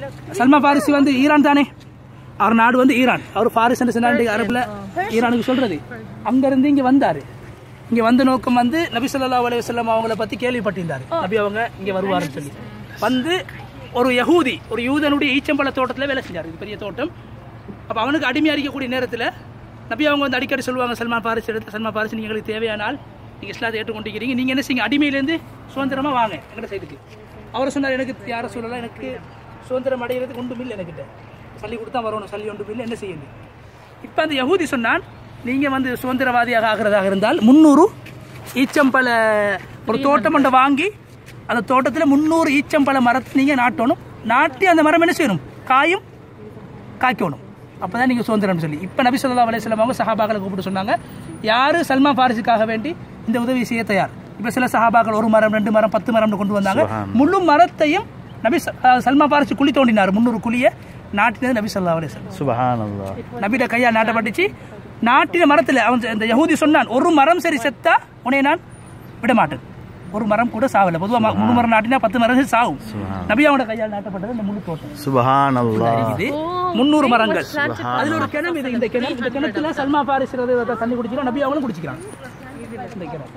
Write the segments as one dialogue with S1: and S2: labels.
S1: சல்மான் பாரிசி வந்து ஈரான் தானே அவர் நாடு வந்து ஈரான் அவர் பாரிஸ் என்று சொன்னாரு அரபுல ஈரானுக்கு சொல்றது அங்க இருந்து இங்க வந்தாரு இங்க வந்த நோக்கம் வந்து நபி ஸல்லல்லாஹு அலைஹி வஸல்லம் அவங்கள பத்தி கேள்விப்பட்டிருந்தாரு நபி அவங்க இங்க வருவாருன்னு சொல்லி வந்து ஒரு யஹூதி ஒரு யூதனுடைய ஈச்சம்பழ தோட்டத்துல வேலை செஞ்சாரு இது பெரிய தோட்டம் அப்ப அவனுக்கு அடிமையா இருக்கக்கூடிய நேரத்துல நபி அவங்க வந்து அடிக்கடி சொல்லுவாங்க சல்மான் பாரிஸ் எடுத்து சல்மான் பாரிஸ் நீங்க எங்களுக்கு தேவையானால் நீங்க இஸ்லாத்தை ஏற்றுக்கொண்டிருக்கிறீங்க நீங்க என்ன செய்யுங்க அடிமையிலேருந்து சுதந்திரமா வாங்க எங்கட சைடுக்கு அவர் சொன்னார் எனக்கு யார சொல்லலாம் எனக்கு சுதந்திரம் அடைகிறதுக்கு ஒன்றும் இல்லை என்கிட்ட சல்லி கொடுத்தா வரணும் சல்லி ஒன்றும் இல்லை என்ன செய்யணும் இப்போ அந்த யஹூதி சொன்னான் நீங்க வந்து சுதந்திரவாதியாக ஆகிறதாக இருந்தால் முந்நூறு ஈச்சம்பழ ஒரு தோட்டம் ஒன்றை வாங்கி அந்த தோட்டத்தில் முந்நூறு ஈச்சம்பழ மரத்தை நீங்க நாட்டணும் நாட்டி அந்த மரம் என்ன செய்யணும் காயும் காய்க்கணும் அப்பதான் நீங்க சுதந்திரம் சொல்லி இப்ப நபி ஸல்லல்லாஹு அலைஹி வஸல்லம் அவங்க சஹாபாக்களை கூப்பிட்டு சொன்னாங்க யாரு சல்மான் பாரிஸுக்காக வேண்டி இந்த உதவி செய்ய தயார் இப்ப சில சஹாபாக்கள் ஒரு மரம் ரெண்டு மரம் பத்து மரம்னு கொண்டு வந்தாங்க முழு மரத்தையும் நபி ச- அஹ் சல்மான் பாரிசி குழி தோண்டினார் முந்நூறு குழியை நாட்டினது நபி ஸல்லல்லாஹு அலைஹி வஸல்லம்
S2: சுபஹானல்லாஹ்
S1: நபிட கையால் நாட்டப்பட்டுச்சு நாட்டின மரத்துல அவன் இந்த யஹூதி சொன்னான் ஒரு மரம் சரி செத்தா உன்னை நான் விட மாட்டேன் ஒரு மரம் கூட சாவல பொதுவா ம- முழு மரம் நாட்டினா பத்து மரம் சரி சாவும் நபி அவனோட கையால் நாட்டப்பட்டது இந்த முழு தோட்டம்
S2: சுபஹானல்லாஹ்
S1: இது முந்நூறு மரங்கள் அதுல ஒரு கிணம் இது இந்த கிணம் இந்த கிணத்துல சல்மா பாரிஸ் தண்ணி குடிச்சிடும் நபி அவங்களும் குடிச்சிக்கிறான் இந்த கிணம்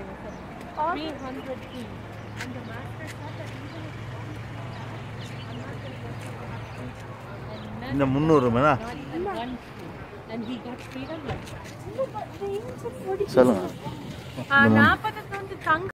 S2: இந்த முந்நூறு மேனா சொல்லுங்க
S3: நாற்பத்தி தங்க